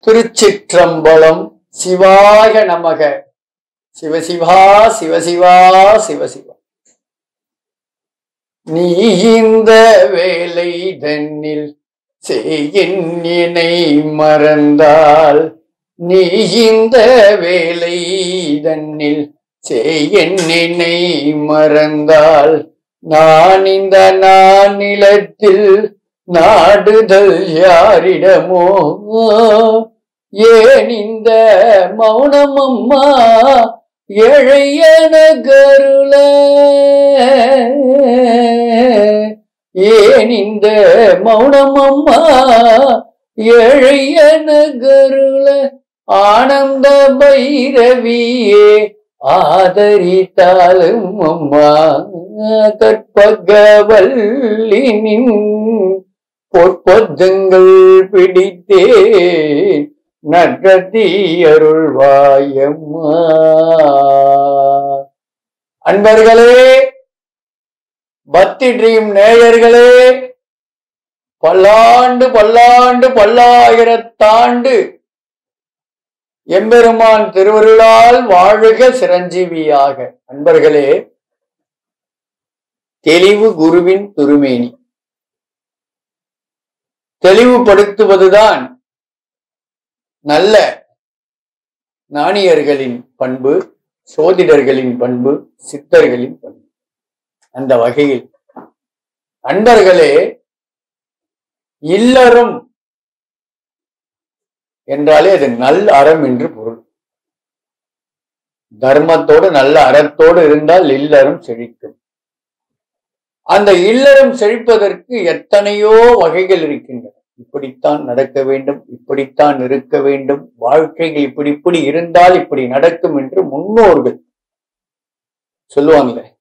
திருச்சிற்றம்பலம் சிவாய நமக சிவசிவா சிவசிவா சிவசிவா நீ இந்த வேலை தன்னில் செய்யினை மறந்தால் நீ இந்த வேலை தன்னில் செய்யினை மறந்தால் நான் இந்த நானிலத்தில் நாடுதல் யாரிடமோ ஏன் இந்த மௌனம் அம்மா ஏழையன கருள ஏன் இந்த மௌனம் அம்மா ஏழையன கருள ஆனந்த பைரவியே ஆதரித்தாலும் அம்மா கற்பகவல்லினின் பொற்பொத்தங்கள் பிடித்தே நன்றி அருள்வாயம்மா அன்பர்களே பக்தி ட்ரீம் நேயர்களே பல்லாண்டு பல்லாண்டு பல்லாயிரத்தாண்டு எம்பெருமான் திருவருளால் வாழுக சிரஞ்சீவியாக அன்பர்களே தெளிவு குருவின் துருமேனி தெளிவுபடுத்துவதுதான் நல்ல நாணியர்களின் பண்பு சோதிடர்களின் பண்பு சித்தர்களின் பண்பு அந்த வகையில் அன்பர்களே இல்லறம் என்றாலே அது நல் அறம் என்று பொருள் தர்மத்தோடு நல்ல அறத்தோடு இருந்தால் இல்லறம் செழிக்கும் அந்த இல்லறம் செழிப்பதற்கு எத்தனையோ வகைகள் இருக்கின்றன இப்படித்தான் நடக்க வேண்டும் இப்படித்தான் இருக்க வேண்டும் வாழ்க்கைகள் இப்படி இப்படி இருந்தால் இப்படி நடக்கும் என்று முன்னோர்கள் சொல்லுவாங்களே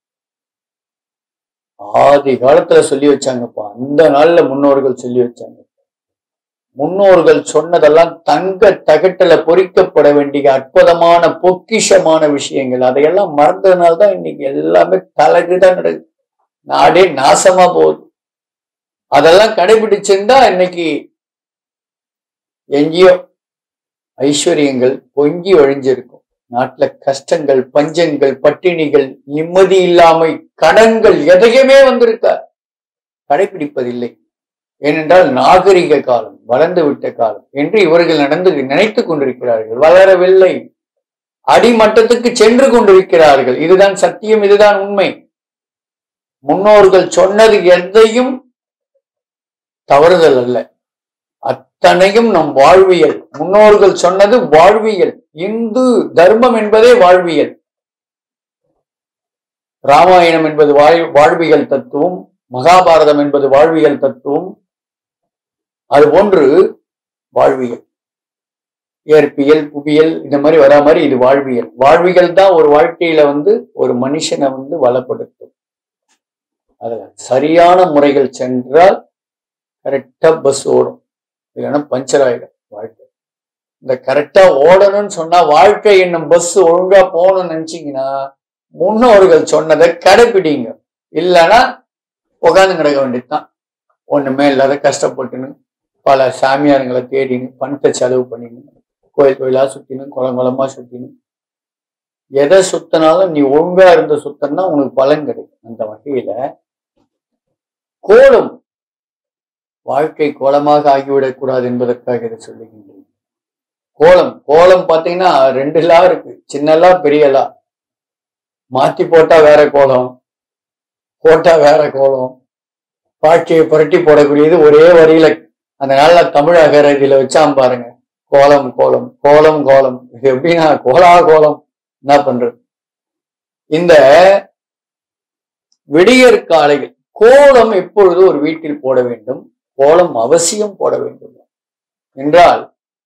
ஆதி காலத்துல சொல்லி வச்சாங்கப்பா அந்த நாள்ல முன்னோர்கள் சொல்லி வச்சாங்க முன்னோர்கள் சொன்னதெல்லாம் தங்க தகட்டுல பொறிக்கப்பட வேண்டிய அற்புதமான பொக்கிஷமான விஷயங்கள் அதையெல்லாம் மறந்ததுனால்தான் இன்னைக்கு எல்லாமே தலைகுதான் நடக்குது நாடே நாசமா போகுது அதெல்லாம் கடைபிடிச்சிருந்தா இன்னைக்கு எங்கேயோ ஐஸ்வர்யங்கள் பொங்கி ஒழிஞ்சிருக்கும் நாட்டுல கஷ்டங்கள் பஞ்சங்கள் பட்டினிகள் நிம்மதி இல்லாமை கடன்கள் எதையுமே வந்திருக்க கடைபிடிப்பதில்லை ஏனென்றால் நாகரிக காலம் வளர்ந்து விட்ட காலம் என்று இவர்கள் நடந்து நினைத்துக் கொண்டிருக்கிறார்கள் வளரவில்லை அடிமட்டத்துக்கு சென்று கொண்டிருக்கிறார்கள் இதுதான் சத்தியம் இதுதான் உண்மை முன்னோர்கள் சொன்னது எதையும் தவறுதல் அல்ல அத்தனையும் நம் வாழ்வியல் முன்னோர்கள் சொன்னது வாழ்வியல் இந்து தர்மம் என்பதே வாழ்வியல் ராமாயணம் என்பது வாழ் வாழ்வியல் தத்துவம் மகாபாரதம் என்பது வாழ்வியல் தத்துவம் அது போன்று வாழ்வியல் இயற்பியல் புவியல் இந்த மாதிரி வரா மாதிரி இது வாழ்வியல் வாழ்வியல் தான் ஒரு வாழ்க்கையில வந்து ஒரு மனுஷனை வந்து வளப்படுத்தும் அதுல சரியான முறைகள் சென்றால் கரெக்டா பஸ் ஓடும் இல்லைன்னா பஞ்சர் ஆயிடும் வாழ்க்கை இந்த கரெக்டா ஓடணும்னு சொன்னா வாழ்க்கை என்னும் பஸ் ஒழுங்கா போகணும்னு நினைச்சீங்கன்னா முன்னோர்கள் சொன்னதை கடைபிடிங்க இல்லைன்னா உட்காந்து கிடக்க வேண்டியதுதான் ஒண்ணுமே இல்லாத கஷ்டப்பட்டுன்னு பல சாமியாருங்களை தேடின்னு பணத்தை செலவு பண்ணின்னு கோயில் கோயிலா சுத்தின்னு குளம் குளமா சுத்தின்னு எதை சுத்தினாலும் நீ ஒழுங்கா இருந்த சுத்தன்னா உனக்கு பலன் கிடைக்கும் அந்த வகையில கோலம் வாழ்க்கை கோலமாக ஆகிவிடக் கூடாது என்பதற்காக இதை சொல்லுகின்றேன் கோலம் கோலம் பாத்தீங்கன்னா ரெண்டு லா இருக்கு சின்னலா பெரியலா மாத்தி போட்டா வேற கோலம் போட்டா வேற கோலம் பாட்சியை புரட்டி போடக்கூடியது ஒரே வரியில அந்த நாள்ல தமிழ் அகரதியில வச்சாம் பாருங்க கோலம் கோலம் கோலம் கோலம் இது எப்படின்னா கோலா கோலம் என்ன பண்றது இந்த விடியற் காலையில் கோலம் எப்பொழுது ஒரு வீட்டில் போட வேண்டும் கோலம் அவசியம் போட வேண்டும் என்றால்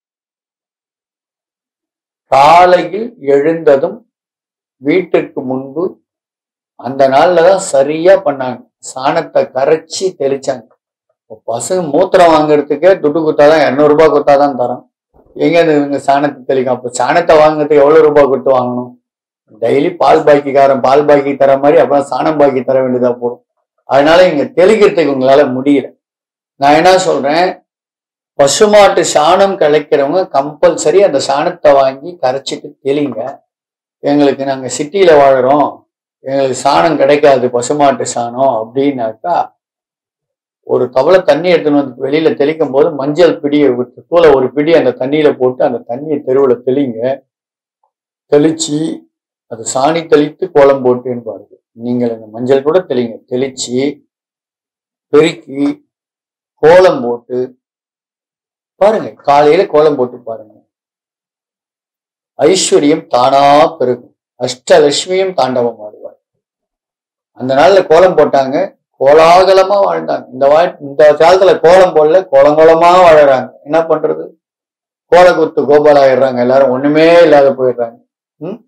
காலையில் எழுந்ததும் வீட்டுக்கு முன்பு அந்த நாள்ல தான் சரியா பண்ணாங்க சாணத்தை கரைச்சி தெளிச்சாங்க பசங்க மூத்திரம் வாங்குறதுக்கே துட்டு கொடுத்தாதான் இரநூறு ரூபாய் கொடுத்தாதான் தரோம் எங்க இவங்க சாணத்தை தெளிக்கும் அப்போ சாணத்தை வாங்குறதுக்கு எவ்வளவு ரூபாய் கொடுத்து வாங்கணும் டெய்லி பால் பாக்கிக்காரன் பால் பாக்கி தர மாதிரி அப்புறம் சாணம் பாக்கி தர வேண்டியதா போடும் அதனால இங்க தெளிக்கிறதுக்கு உங்களால முடியல நான் என்ன சொல்றேன் பசுமாட்டு சாணம் கலைக்கிறவங்க கம்பல்சரி அந்த சாணத்தை வாங்கி கரைச்சிட்டு தெளிங்க எங்களுக்கு நாங்க சிட்டியில வாழுறோம் எங்களுக்கு சாணம் கிடைக்காது பசுமாட்டு சாணம் அப்படின்னாக்கா ஒரு தவளை தண்ணி எடுத்துன்னு வந்து வெளியில தெளிக்கும் போது மஞ்சள் பிடியை விட்டு தூளை ஒரு பிடி அந்த தண்ணியில போட்டு அந்த தண்ணியை தெருவில் தெளிங்க தெளிச்சு அது சாணி தெளித்து கோலம் போட்டுன்னு பாருங்க நீங்கள் அந்த மஞ்சள் கூட தெளிங்க தெளிச்சு பெருக்கி கோலம் போட்டு பாருங்க காலையில கோலம் போட்டு பாருங்க ஐஸ்வர்யம் தானா பெருகும் அஷ்டலட்சுமியும் தாண்டவம் ஆடுவார் அந்த நாள்ல கோலம் போட்டாங்க கோலாகலமா வாழ்ந்தாங்க இந்த வா இந்த காலத்துல கோலம் போடல கோலங்கோலமா வாழறாங்க என்ன பண்றது கோலகுத்து கோபாலாயிடுறாங்க எல்லாரும் ஒண்ணுமே இல்லாத போயிடுறாங்க ம்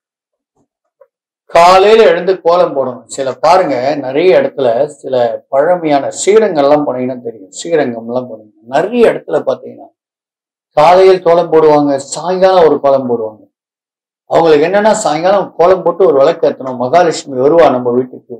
காலையில எழுந்து கோலம் போடணும் சில பாருங்க நிறைய இடத்துல சில பழமையான ஸ்ரீரங்கம்லாம் போனீங்கன்னா தெரியும் ஸ்ரீரங்கம்லாம் போனீங்கன்னா நிறைய இடத்துல பாத்தீங்கன்னா காலையில் கோலம் போடுவாங்க சாயங்காலம் ஒரு கோலம் போடுவாங்க அவங்களுக்கு என்னன்னா சாயங்காலம் கோலம் போட்டு ஒரு விளக்கு ஏற்றணும் மகாலட்சுமி வருவா நம்ம வீட்டுக்கு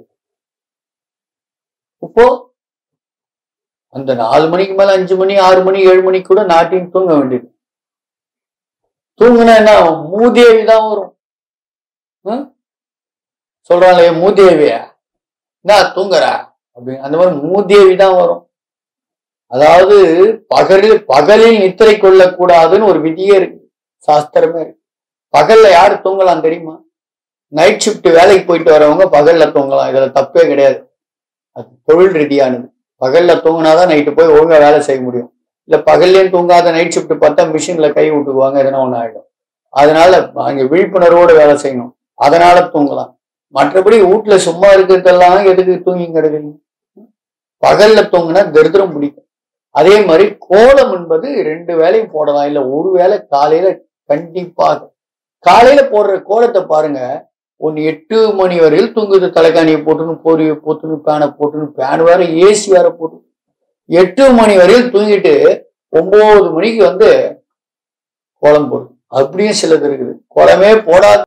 இப்போ அந்த நாலு மணிக்கு மேல அஞ்சு மணி ஆறு மணி ஏழு மணிக்கு கூட நாட்டின்னு தூங்க வேண்டியது தூங்குனா என்ன ஆகும்? மூதேவி தான் வரும் ம்? சொல்றாங்களே மூதேவியா என்ன தூங்குறா அப்படின்னு அந்த மாதிரி மூதேவி தான் வரும் அதாவது பகலில் பகலில் நித்திரை கொள்ளக்கூடாதுன்னு ஒரு விதியே இருக்கு சாஸ்திரமே இருக்கு பகல்ல யாரு தூங்கலாம் தெரியுமா நைட் ஷிஃப்ட் வேலைக்கு போயிட்டு வரவங்க பகல்ல தூங்கலாம் இதுல தப்பே கிடையாது அது தொழில் ரீதியானது பகல்ல தூங்கினாதான் நைட்டு போய் ஒழுங்கா வேலை செய்ய முடியும் இல்ல பகல்லையும் தூங்காத நைட் ஷிஃப்ட் பார்த்தா மிஷின்ல கை விட்டுக்குவாங்க எதனா ஒண்ணு ஆயிடும் அதனால அங்க விழிப்புணர்வோட வேலை செய்யணும் அதனால தூங்கலாம் மற்றபடி வீட்டுல சும்மா இருக்கிறதெல்லாம் எதுக்கு தூங்கி கிடக்குறீங்க பகல்ல தூங்கினா தரித்திரம் பிடிக்கும் அதே மாதிரி கோலம் என்பது ரெண்டு வேலையும் போடலாம் இல்ல ஒரு வேளை காலையில கண்டிப்பாக காலையில போடுற கோலத்தை பாருங்க ஒன்னு எட்டு மணி வரையில் தூங்குது தலைக்காணியை போட்டுன்னு போரியை போட்டுன்னு பேனை போட்டுன்னு பேன் வேற ஏசி வேற போட்டு எட்டு மணி வரையில் தூங்கிட்டு ஒன்பது மணிக்கு வந்து கோலம் போடும் அப்படியும் சிலது இருக்குது கோலமே போடாத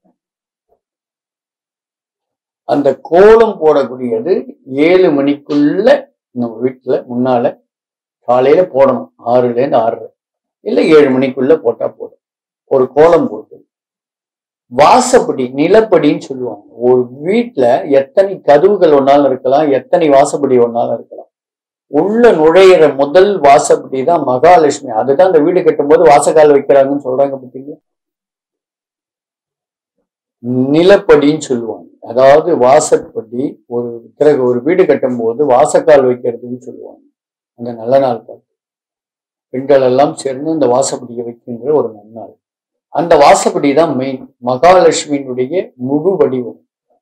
அந்த கோலம் போடக்கூடியது ஏழு மணிக்குள்ள நம்ம வீட்டுல முன்னால காலையில போடணும் ஆறுல இருந்து ஆறரை இல்ல ஏழு மணிக்குள்ள போட்டா போதும் ஒரு கோலம் போட்டு வாசப்படி நிலப்படின்னு சொல்லுவாங்க ஒரு வீட்டுல எத்தனை கதவுகள் ஒன்னாலும் இருக்கலாம் எத்தனை வாசப்படி ஒன்னாலும் இருக்கலாம் உள்ள நுழையிற முதல் வாசப்படி தான் மகாலட்சுமி அதுதான் அந்த வீடு கட்டும்போது வாசக்கால் வைக்கிறாங்கன்னு சொல்றாங்க பார்த்தீங்களா நிலப்படின்னு சொல்லுவாங்க அதாவது வாசற்படி ஒரு பிறகு ஒரு வீடு கட்டும் போது வாசக்கால் வைக்கிறதுன்னு சொல்லுவாங்க அந்த நல்ல நாள் பார்த்து பெண்கள் எல்லாம் சேர்ந்து அந்த வாசப்படியை வைக்கின்ற ஒரு நன்னாள் அந்த வாசப்படி தான் மெயின் மகாலட்சுமியினுடைய முழு வடிவம்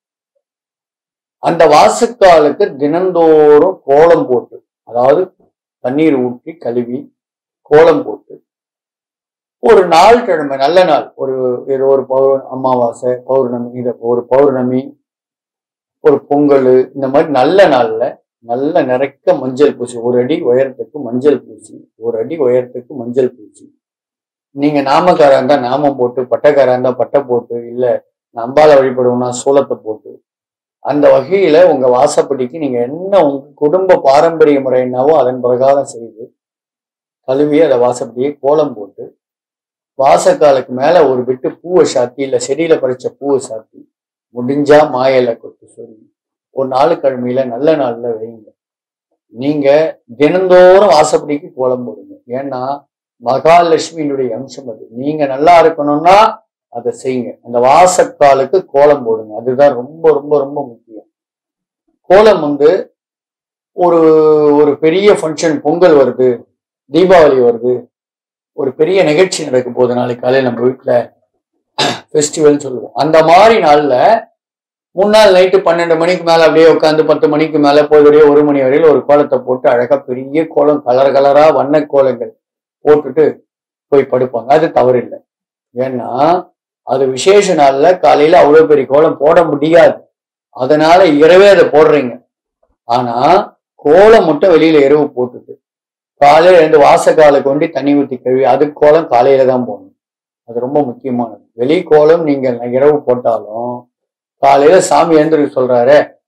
அந்த வாசக்காலுக்கு தினந்தோறும் கோலம் போட்டு அதாவது தண்ணீர் ஊற்றி கழுவி கோலம் போட்டு ஒரு நாள் கிழமை நல்ல நாள் ஒரு ஏதோ ஒரு பௌர் அமாவாசை பௌர்ணமி இத ஒரு பௌர்ணமி ஒரு பொங்கல் இந்த மாதிரி நல்ல நாள்ல நல்ல நிறைக்க மஞ்சள் பூசி ஒரு அடி உயரத்துக்கு மஞ்சள் பூசி ஒரு அடி உயரத்துக்கு மஞ்சள் பூசி நீங்க நாமக்காரா இருந்தா நாமம் போட்டு பட்டக்காரா இருந்தா பட்டை போட்டு இல்ல நம்பால வழிபடுவோம்னா சூலத்தை போட்டு அந்த வகையில உங்க வாசப்படிக்கு நீங்க என்ன உங்க குடும்ப பாரம்பரிய முறைனாவோ அதன் பிரகாரம் செய்து கழுவி அதை வாசப்படியை கோலம் போட்டு வாசக்காலுக்கு மேல ஒரு விட்டு பூவை சாத்தி இல்ல செடியில பறிச்ச பூவை சாத்தி முடிஞ்சா மாயில கொத்து சொல்லி ஒரு நாலு கிழமையில நல்ல நாள்ல வைங்க நீங்க தினந்தோறும் வாசப்படிக்கு கோலம் போடுங்க ஏன்னா மகாலட்சுமியினுடைய அம்சம் அது நீங்க நல்லா இருக்கணும்னா அதை செய்யுங்க அந்த வாசக்காலுக்கு கோலம் போடுங்க அதுதான் ரொம்ப ரொம்ப ரொம்ப முக்கியம் கோலம் வந்து ஒரு ஒரு பெரிய ஃபங்க்ஷன் பொங்கல் வருது தீபாவளி வருது ஒரு பெரிய நிகழ்ச்சி நடக்க போகுது நாளைக்கு காலையில் நம்ம வீட்டில் ஃபெஸ்டிவல்னு சொல்லுவோம் அந்த மாதிரி நாளில் முன்னாள் நைட்டு பன்னெண்டு மணிக்கு மேலே அப்படியே உட்காந்து பத்து மணிக்கு மேலே போய் ஒரு மணி வரையில் ஒரு கோலத்தை போட்டு அழகாக பெரிய கோலம் கலர் கலராக வண்ண கோலங்கள் போட்டுட்டு போய் படுப்பாங்க அது தவறில்லை ஏன்னா அது விசேஷ நாள்ல காலையில அவ்வளவு பெரிய கோலம் போட முடியாது அதனால இரவே அதை போடுறீங்க ஆனா கோலம் மட்டும் வெளியில இரவு போட்டுட்டு காலையில ரெண்டு வாசக்காலை கொண்டு தண்ணி ஊத்தி கழுவி அது கோலம் காலையில தான் போடணும் அது ரொம்ப முக்கியமானது வெளி கோலம் நீங்க இரவு போட்டாலும் காலையில சாமி எழுந்திருக்கு சொல்றாரு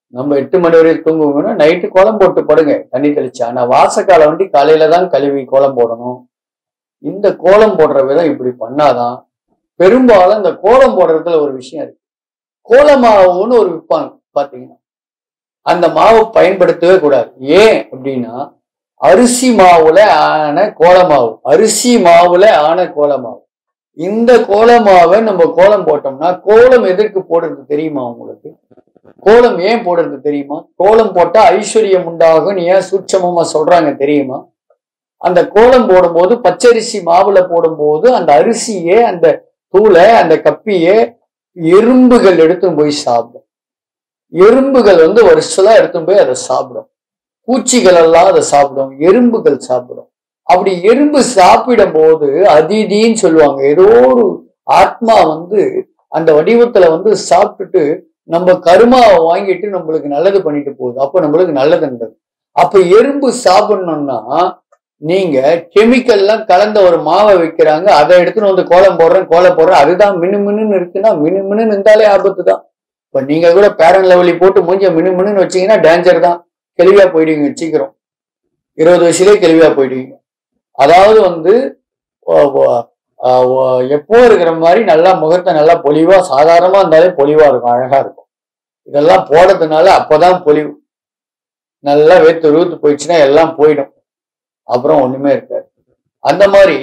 நம்ம எட்டு மணி வரையும் தூங்குவோம்னா நைட்டு கோலம் போட்டு படுங்க தண்ணி தெளிச்சு ஆனா வாசக்கால வண்டி காலையில தான் கழுவி கோலம் போடணும் இந்த கோலம் போடுற விதம் இப்படி பண்ணாதான் பெரும்பாலும் இந்த கோலம் போடுறதுல ஒரு விஷயம் இருக்கு கோல மாவுன்னு ஒரு விற்பாங்க பாத்தீங்கன்னா அந்த மாவு பயன்படுத்தவே கூடாது ஏன் அப்படின்னா அரிசி மாவுல ஆன கோல மாவு அரிசி மாவுல ஆன கோல மாவு இந்த கோல மாவை நம்ம கோலம் போட்டோம்னா கோலம் எதற்கு போடுறது தெரியுமா உங்களுக்கு கோலம் ஏன் போடுறது தெரியுமா கோலம் போட்டா ஐஸ்வர்யம் உண்டாகும் ஏன் சூட்சமமா சொல்றாங்க தெரியுமா அந்த கோலம் போடும்போது பச்சரிசி மாவுல போடும்போது அந்த அரிசியே அந்த தூளை அந்த கப்பியே எறும்புகள் எடுத்து போய் சாப்பிடும் எறும்புகள் வந்து வருஷலா எடுத்து போய் அதை சாப்பிடும் பூச்சிகள் எல்லாம் அதை சாப்பிடும் எறும்புகள் சாப்பிடும் அப்படி எறும்பு சாப்பிடும் போது அதிதின்னு சொல்லுவாங்க ஏதோ ஒரு ஆத்மா வந்து அந்த வடிவத்துல வந்து சாப்பிட்டுட்டு நம்ம கருமாவை வாங்கிட்டு நம்மளுக்கு நல்லது பண்ணிட்டு போகுது அப்ப நம்மளுக்கு நல்லது நடக்குது அப்ப எறும்பு சாப்பிடணும்னா நீங்க கெமிக்கல்லாம் கலந்த ஒரு மாவை வைக்கிறாங்க அதை எடுத்துன்னு வந்து கோலம் போடுறேன் கோலம் போடுறேன் அதுதான் மினு மினுன்னு இருக்குன்னா மினு மினுன்னு இருந்தாலே ஆபத்து தான் இப்ப நீங்க கூட பேரன் லெவலி போட்டு மூஞ்ச மினு மினுன்னு வச்சீங்கன்னா டேஞ்சர் தான் கேள்வியா போயிடுவீங்க சீக்கிரம் இருபது வயசுலயே கேள்வியா போயிடுவீங்க அதாவது வந்து ஓ- ஓ- ஆஹ் ஓ- எப்போ இருக்கிற மாதிரி நல்லா முகத்தை நல்லா பொலிவா சாதாரணமா இருந்தாலே பொலிவா இருக்கும் அழகா இருக்கும் இதெல்லாம் போடுறதுனால அப்பதான் பொலிவு நல்லா வேத்து ரூத்து போயிடுச்சுன்னா எல்லாம் போயிடும் அப்புறம் ஒண்ணுமே இருக்காது அந்த மாதிரி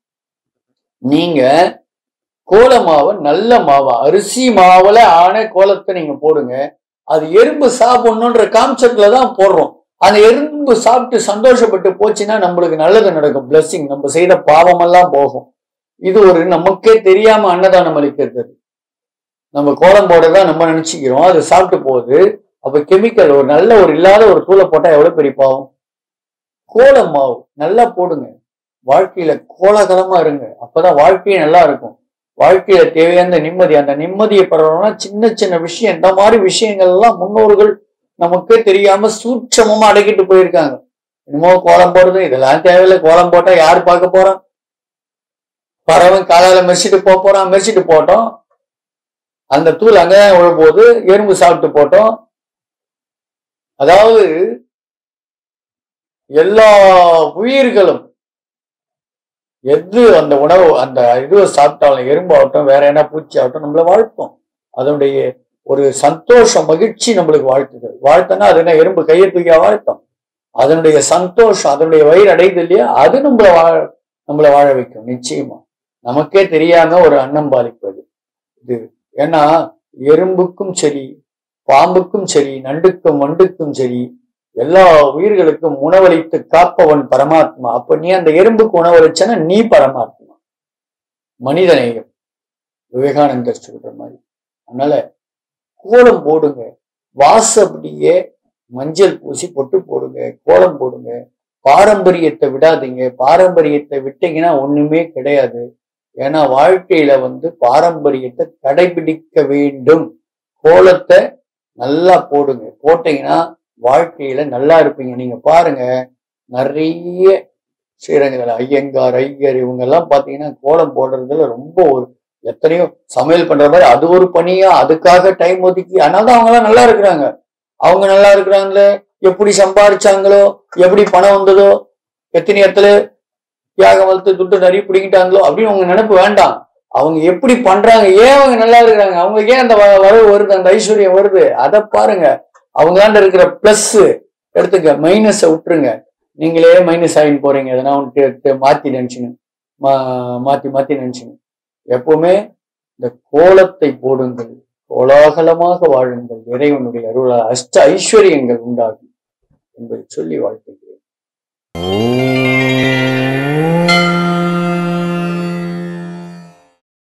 நீங்க கோல மாவை நல்ல மாவா அரிசி மாவுல ஆன கோலத்தை நீங்க போடுங்க அது எறும்பு சாப்பிடணுன்ற கான்செப்ட்ல தான் போடுறோம் அந்த எறும்பு சாப்பிட்டு சந்தோஷப்பட்டு போச்சுன்னா நம்மளுக்கு நல்லது நடக்கும் blessing நம்ம செய்த பாவமெல்லாம் போகும் இது ஒரு நமக்கே தெரியாம அன்னதானம் அளிக்கிறது நம்ம கோலம் போடுறதா நம்ம நினைச்சுக்கிறோம் அது சாப்பிட்டு போகுது அப்ப கெமிக்கல் ஒரு நல்ல ஒரு இல்லாத ஒரு தூளை போட்டா எவ்வளவு பெரிய பாவம் கோலம் மாவு நல்லா போடுங்க வாழ்க்கையில கோலாகலமா இருங்க அப்பதான் வாழ்க்கையே நல்லா இருக்கும் வாழ்க்கையில தேவையான நிம்மதி அந்த நிம்மதியை பெறணும்னா சின்ன சின்ன விஷயம் இந்த மாதிரி விஷயங்கள் எல்லாம் முன்னோர்கள் நமக்கே தெரியாம சூட்சமமா அடக்கிட்டு போயிருக்காங்க என்னமோ கோலம் போடுறது இதெல்லாம் தேவையில்லை கோலம் போட்டா யார் பார்க்க போறான் பறவை காலால மெரிச்சிட்டு போக போறான் மெரிச்சிட்டு போட்டோம் அந்த தூள் அங்கதான் விழும்போது எறும்பு சாப்பிட்டு போட்டோம் அதாவது எல்லா உயிர்களும் எது அந்த உணவு அந்த இதுவை சாப்பிட்டாலும் எறும்பாகட்டும் வேற என்ன பூச்சி ஆகட்டும் நம்மள வாழ்த்தும் அதனுடைய ஒரு சந்தோஷம் மகிழ்ச்சி நம்மளுக்கு வாழ்த்துது வாழ்த்தனா அது என்ன எறும்பு கையை தூக்கியா வாழ்த்தும் அதனுடைய சந்தோஷம் அதனுடைய வயிறு அடையுது இல்லையா அது நம்மள வாழ நம்மள வாழ வைக்கும் நிச்சயமா நமக்கே தெரியாம ஒரு அன்னம் பாலிப்பது இது ஏன்னா எறும்புக்கும் சரி பாம்புக்கும் சரி நண்டுக்கும் வண்டுக்கும் சரி எல்லா உயிர்களுக்கும் உணவளித்து காப்பவன் பரமாத்மா அப்ப நீ அந்த எறும்புக்கு உணவளிச்சனா நீ பரமாத்மா மனிதநேயம் விவேகானந்தர் சொல்ற மாதிரி அதனால கோலம் போடுங்க வாசப்படியே மஞ்சள் பூசி பொட்டு போடுங்க கோலம் போடுங்க பாரம்பரியத்தை விடாதீங்க பாரம்பரியத்தை விட்டீங்கன்னா ஒண்ணுமே கிடையாது ஏன்னா வாழ்க்கையில வந்து பாரம்பரியத்தை கடைபிடிக்க வேண்டும் கோலத்தை நல்லா போடுங்க போட்டீங்கன்னா வாழ்க்கையில நல்லா இருப்பீங்க நீங்க பாருங்க நிறைய ஸ்ரீரங்கத்தில் ஐயங்கார் ஐயர் இவங்க எல்லாம் பாத்தீங்கன்னா கோலம் போடுறதுல ரொம்ப ஒரு எத்தனையோ சமையல் பண்ற மாதிரி அது ஒரு பணியா அதுக்காக டைம் ஒதுக்கி அதனால தான் அவங்க எல்லாம் நல்லா இருக்கிறாங்க அவங்க நல்லா இருக்கிறாங்களே எப்படி சம்பாரிச்சாங்களோ எப்படி பணம் வந்ததோ எத்தனை இடத்துல தியாகம் வளர்த்து துட்டு நிறைய பிடிக்கிட்டாங்களோ அப்படின்னு உங்க நினைப்பு வேண்டாம் அவங்க எப்படி பண்றாங்க ஏன் அவங்க நல்லா இருக்கிறாங்க அவங்களுக்கு ஏன் அந்த வ- வரவு வருது அந்த ஐஸ்வர்யம் வருது அதை பாருங்க அவங்களாண்ட இருக்கிற பிளஸ் எடுத்துக்க மைனஸை விட்டுருங்க நீங்களே மைனஸ் ஆகின்னு போறீங்க எதனா ஒன்று மாத்தி நினைச்சுங்க மா மாத்தி மாத்தி நினைச்சுங்க எப்பவுமே இந்த கோலத்தை போடுங்கள் கோலாகலமாக வாழுங்கள் இறைவனுடைய அருளால் அஷ்ட ஐஸ்வர்யங்கள் உண்டாகும் என்பதை சொல்லி வாழ்த்துகிறேன்